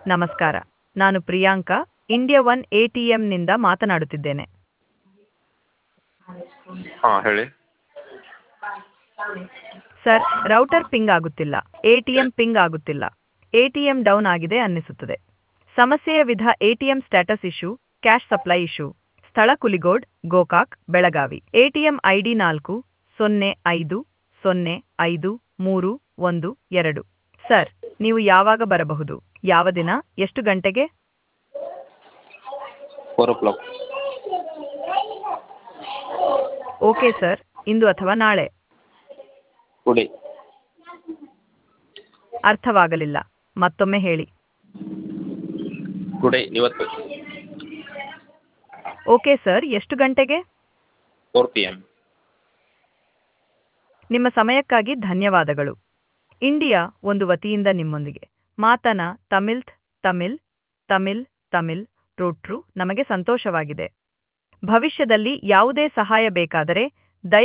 ನಮಸ್ಕಾರ ನಾನು Priyanka India one A T ಎಮ್ನಿಂದ ಮಾತನಾಡುತ್ತಿದ್ದೇನೆ ಹಾಂ ಹೇಳಿ ಸರ್ ರೌಟರ್ ಪಿಂಗ್ ಆಗುತ್ತಿಲ್ಲ ಎ ಟಿ ಎಂ ಪಿಂಗ್ ಆಗುತ್ತಿಲ್ಲ ಎ ಟಿ ಎಂ ಡೌನ್ ಆಗಿದೆ ಅನ್ನಿಸುತ್ತದೆ ಸಮಸ್ಯೆಯ ವಿಧ A T M status issue cash supply issue ಸ್ಥಳ Kuligod Gokak Belagavi A T M I D ನಾಲ್ಕು ಸೊನ್ನೆ ಐದು ಸೊನ್ನೆ ಐದು ಮೂರು ಒಂದು ಎರಡು ಸರ್ ನೀವು ಯಾವಾಗ ಬರಬಹುದು ಯಾವ ದಿನ ಎಷ್ಟು ಗಂಟೆಗೆ four o'clock okay sir ಇಂದು ಅಥವಾ ನಾಳೆ ಟುಡೇ ಅರ್ಥವಾಗಲಿಲ್ಲ ಮತ್ತೊಮ್ಮೆ ಹೇಳಿ ಟುಡೇ ಇವತ್ತು ಓಕೆ ಸರ್ ಎಷ್ಟು ಗಂಟೆಗೆ ಫೋರ್ ಪಿ ಎಮ್ ನಿಮ್ಮ ಸಮಯಕ್ಕಾಗಿ ಧನ್ಯವಾದಗಳು ಇಂಡಿಯಾ ಒಂದು ವತಿಯಿಂದ ನಿಮ್ಮೊಂದಿಗೆ ಮಾತನ ತಮಿಳ್ ತಮಿಳ್ ತಮಿಳ್ ತಮಿಳ್ ರೋಟ್ರು ನಮಗೆ ಸಂತೋಷವಾಗಿದೆ ಭವಿಷ್ಯದಲ್ಲಿ ಯಾವುದೇ ಸಹಾಯ ಬೇಕಾದರೆ